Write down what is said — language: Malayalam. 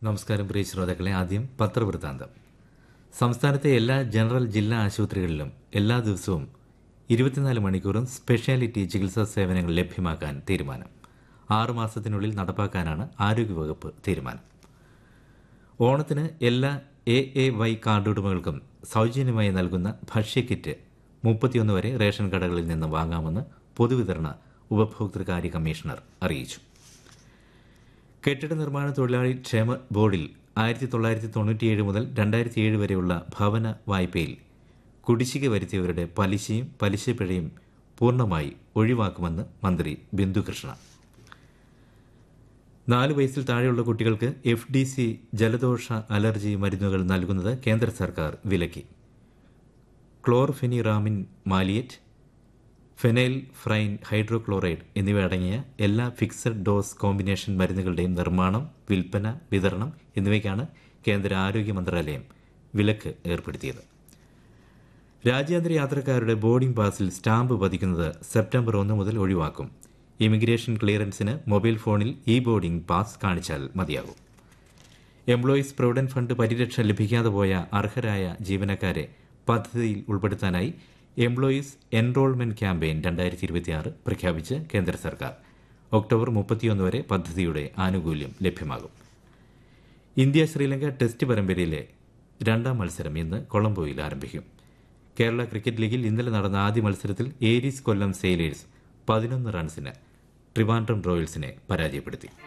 നമസ്കാരം പ്രിയ ശ്രോതാക്കളെ ആദ്യം പത്രവൃത്താന്തം സംസ്ഥാനത്തെ എല്ലാ ജനറൽ ജില്ലാ ആശുപത്രികളിലും എല്ലാ ദിവസവും ഇരുപത്തിനാല് മണിക്കൂറും സ്പെഷ്യാലിറ്റി ചികിത്സാ സേവനങ്ങൾ ലഭ്യമാക്കാൻ തീരുമാനം ആറ് മാസത്തിനുള്ളിൽ നടപ്പാക്കാനാണ് ആരോഗ്യവകുപ്പ് തീരുമാനം ഓണത്തിന് എല്ലാ എ എ വൈ കാർഡ് ഉടമകൾക്കും സൗജന്യമായി നൽകുന്ന ഭക്ഷ്യക്കിറ്റ് മുപ്പത്തിയൊന്ന് വരെ റേഷൻ കടകളിൽ നിന്ന് വാങ്ങാമെന്ന് പൊതുവിതരണ ഉപഭോക്തൃകാര്യ കമ്മീഷണർ അറിയിച്ചു കെട്ടിട നിർമ്മാണ തൊഴിലാളി ക്ഷേമ ബോർഡിൽ ആയിരത്തി തൊള്ളായിരത്തി തൊണ്ണൂറ്റിയേഴ് മുതൽ രണ്ടായിരത്തി ഏഴ് വരെയുള്ള ഭവന വായ്പയിൽ കുടിശ്ശിക വരുത്തിയവരുടെ പലിശയും പലിശപ്പിഴയും പൂർണ്ണമായി ഒഴിവാക്കുമെന്ന് മന്ത്രി ബിന്ദുകൃഷ്ണ നാല് വയസ്സിൽ താഴെയുള്ള കുട്ടികൾക്ക് എഫ് ഡി സി ജലദോഷ അലർജി മരുന്നുകൾ നൽകുന്നത് കേന്ദ്ര സർക്കാർ വിലക്കി ക്ലോർഫെനിറാമിൻ മാലിയറ്റ് ഫെനൈൽ ഫ്രൈൻ ഹൈഡ്രോക്ലോറൈഡ് എന്നിവ അടങ്ങിയ എല്ലാ ഫിക്സഡ് ഡോസ് കോമ്പിനേഷൻ മരുന്നുകളുടെയും നിർമ്മാണം വിൽപ്പന വിതരണം എന്നിവയ്ക്കാണ് കേന്ദ്ര ആരോഗ്യ മന്ത്രാലയം വിലക്ക് ഏർപ്പെടുത്തിയത് രാജ്യാന്തര യാത്രക്കാരുടെ ബോർഡിംഗ് പാസിൽ സ്റ്റാമ്പ് പതിക്കുന്നത് സെപ്റ്റംബർ ഒന്ന് മുതൽ ഒഴിവാക്കും ഇമിഗ്രേഷൻ ക്ലിയറൻസിന് മൊബൈൽ ഫോണിൽ ഇ ബോർഡിംഗ് പാസ് കാണിച്ചാൽ മതിയാകും എംപ്ലോയീസ് പ്രൊവിഡന്റ് ഫണ്ട് പരിരക്ഷ ലഭിക്കാതെ പോയ അർഹരായ ജീവനക്കാരെ പദ്ധതിയിൽ ഉൾപ്പെടുത്താനായി എംപ്ലോയീസ് എൻറോൾമെന്റ് ക്യാമ്പയിൻ രണ്ടായിരത്തി ഇരുപത്തിയാറ് പ്രഖ്യാപിച്ച് കേന്ദ്ര സർക്കാർ ഒക്ടോബർ മുപ്പത്തിയൊന്ന് വരെ പദ്ധതിയുടെ ആനുകൂല്യം ലഭ്യമാകും ഇന്ത്യ ശ്രീലങ്ക ടെസ്റ്റ് പരമ്പരയിലെ രണ്ടാം മത്സരം ഇന്ന് കൊളംബോയിൽ ആരംഭിക്കും കേരള ക്രിക്കറ്റ് ലീഗിൽ ഇന്നലെ നടന്ന ആദ്യ മത്സരത്തിൽ ഏരീസ് കൊല്ലം സെയിലേഴ്സ് പതിനൊന്ന് റൺസിന് ട്രിവാൻഡ്രം റോയൽസിനെ പരാജയപ്പെടുത്തി